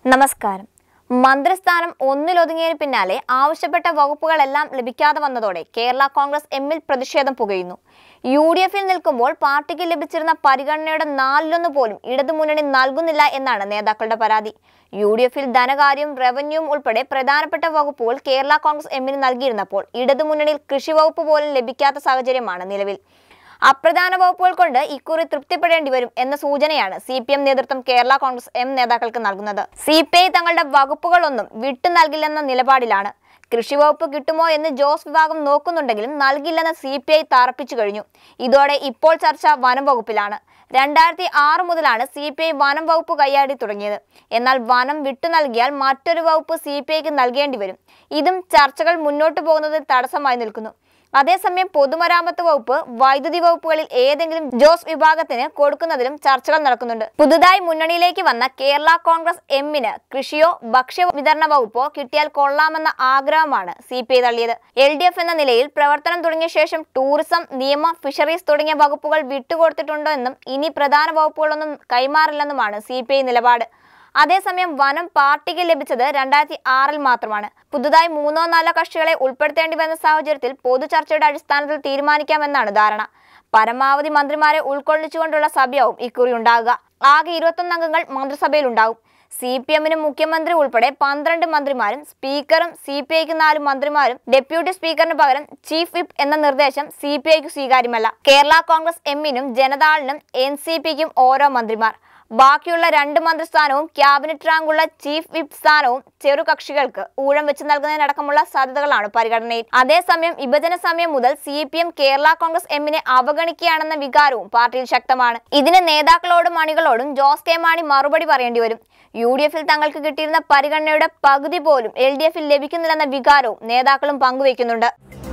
നമസ്കാരം മന്ത്രിസ്ഥാനം ഒന്നിലൊതുങ്ങിയതിന് പിന്നാലെ ആവശ്യപ്പെട്ട വകുപ്പുകളെല്ലാം ലഭിക്കാതെ വന്നതോടെ കേരള കോൺഗ്രസ് എമ്മിൽ പ്രതിഷേധം പുകയുന്നു യു ഡി എഫിൽ നിൽക്കുമ്പോൾ പാർട്ടിക്ക് ലഭിച്ചിരുന്ന പരിഗണനയുടെ നാലിലൊന്ന് പോലും ഇടതുമുന്നണി നൽകുന്നില്ല എന്നാണ് നേതാക്കളുടെ പരാതി യു ഡി എഫിൽ ധനകാര്യവും റവന്യൂവും ഉൾപ്പെടെ പ്രധാനപ്പെട്ട വകുപ്പുകൾ കേരള കോൺഗ്രസ് എമ്മിന് നൽകിയിരുന്നപ്പോൾ ഇടതുമുന്നണിയിൽ കൃഷി വകുപ്പ് പോലും ലഭിക്കാത്ത സാഹചര്യമാണ് നിലവിൽ അപ്രധാന വകുപ്പുകൾ കൊണ്ട് ഇക്കുറി തൃപ്തിപ്പെടേണ്ടി വരും എന്ന സൂചനയാണ് സി പി എം നേതൃത്വം കേരള കോൺഗ്രസ് എം നേതാക്കൾക്ക് നൽകുന്നത് സി പി ഐ തങ്ങളുടെ വകുപ്പുകളൊന്നും വിട്ടു നൽകില്ലെന്ന നിലപാടിലാണ് കൃഷി വകുപ്പ് കിട്ടുമോ എന്ന് ജോസ് വിഭാഗം നോക്കുന്നുണ്ടെങ്കിലും നൽകില്ലെന്ന് സി പി ഐ തറപ്പിച്ചു കഴിഞ്ഞു ഇതോടെ ഇപ്പോൾ ചർച്ച വനം വകുപ്പിലാണ് രണ്ടായിരത്തി ആറ് മുതലാണ് സി പി ഐ വനം വകുപ്പ് കൈയാടി തുടങ്ങിയത് എന്നാൽ വനം വിട്ടു നൽകിയാൽ മറ്റൊരു വകുപ്പ് സി പി ഐക്ക് നൽകേണ്ടി വരും ഇതും ചർച്ചകൾ മുന്നോട്ട് പോകുന്നതിൽ തടസ്സമായി നിൽക്കുന്നു അതേസമയം പൊതുമരാമത്ത് വകുപ്പ് വൈദ്യുതി വകുപ്പുകളിൽ ഏതെങ്കിലും ജോസ് വിഭാഗത്തിന് കൊടുക്കുന്നതിലും ചർച്ചകൾ നടക്കുന്നുണ്ട് പുതുതായി മുന്നണിയിലേക്ക് വന്ന കേരള കോൺഗ്രസ് എമ്മിന് കൃഷിയോ ഭക്ഷ്യ വിതരണ വകുപ്പോ കിട്ടിയാൽ കൊള്ളാമെന്ന ആഗ്രഹമാണ് സി പി ഐ തള്ളിയത് എൽ ഡി എഫ് എന്ന നിലയിൽ പ്രവർത്തനം തുടങ്ങിയ ശേഷം ടൂറിസം നിയമ ഫിഷറീസ് തുടങ്ങിയ വകുപ്പുകൾ വിട്ടുകൊടുത്തിട്ടുണ്ടോ എന്നും ഇനി പ്രധാന വകുപ്പുകളൊന്നും കൈമാറില്ലെന്നുമാണ് സി പി ഐ നിലപാട് അതേസമയം വനം പാർട്ടിക്ക് ലഭിച്ചത് രണ്ടായിരത്തി ആറിൽ മാത്രമാണ് പുതുതായി മൂന്നോ നാലോ കക്ഷികളെ ഉൾപ്പെടുത്തേണ്ടി വന്ന സാഹചര്യത്തിൽ പൊതു ചർച്ചയുടെ അടിസ്ഥാനത്തിൽ തീരുമാനിക്കാമെന്നാണ് ധാരണ പരമാവധി മന്ത്രിമാരെ ഉൾക്കൊള്ളിച്ചുകൊണ്ടുള്ള സഭയാവും ഇക്കുറി ഉണ്ടാകുക ആകെ ഇരുപത്തൊന്ന് അംഗങ്ങൾ മന്ത്രിസഭയിൽ ഉണ്ടാവും സി പി എമ്മിന് മുഖ്യമന്ത്രി ഉൾപ്പെടെ പന്ത്രണ്ട് മന്ത്രിമാരും സ്പീക്കറും സി പി ഐക്ക് നാല് മന്ത്രിമാരും ഡെപ്യൂട്ടി സ്പീക്കറിന് പകരം ചീഫ് വിപ്പ് എന്ന നിർദ്ദേശം സി പി ഐക്ക് സ്വീകാര്യമല്ല കേരള കോൺഗ്രസ് എമ്മിനും ജനതാളിനും എൻ സി പിക്കും ഓരോ മന്ത്രിമാർ ബാക്കിയുള്ള രണ്ട് മന്ത്രിസ്ഥാനവും ക്യാബിനറ്റ് റാങ്കുള്ള ചീഫ് വിപ്പ് സ്ഥാനവും ചെറു കക്ഷികൾക്ക് ഊഴം വെച്ച് നൽകുന്നതിനടക്കമുള്ള സാധ്യതകളാണ് പരിഗണനയിൽ അതേസമയം വിഭജന സമയം മുതൽ C P M Kerala Congress എമ്മിനെ അവഗണിക്കുകയാണെന്ന വികാരവും പാർട്ടിയിൽ ശക്തമാണ് ഇതിന് നേതാക്കളോടും അണികളോടും ജോസ് കെ മാണി മറുപടി പറയേണ്ടി വരും യു ഡി എഫിൽ തങ്ങൾക്ക് കിട്ടിയിരുന്ന പരിഗണനയുടെ പകുതി പോലും എൽ ഡി എഫിൽ ലഭിക്കുന്നില്ലെന്ന വികാരവും നേതാക്കളും പങ്കുവയ്ക്കുന്നുണ്ട്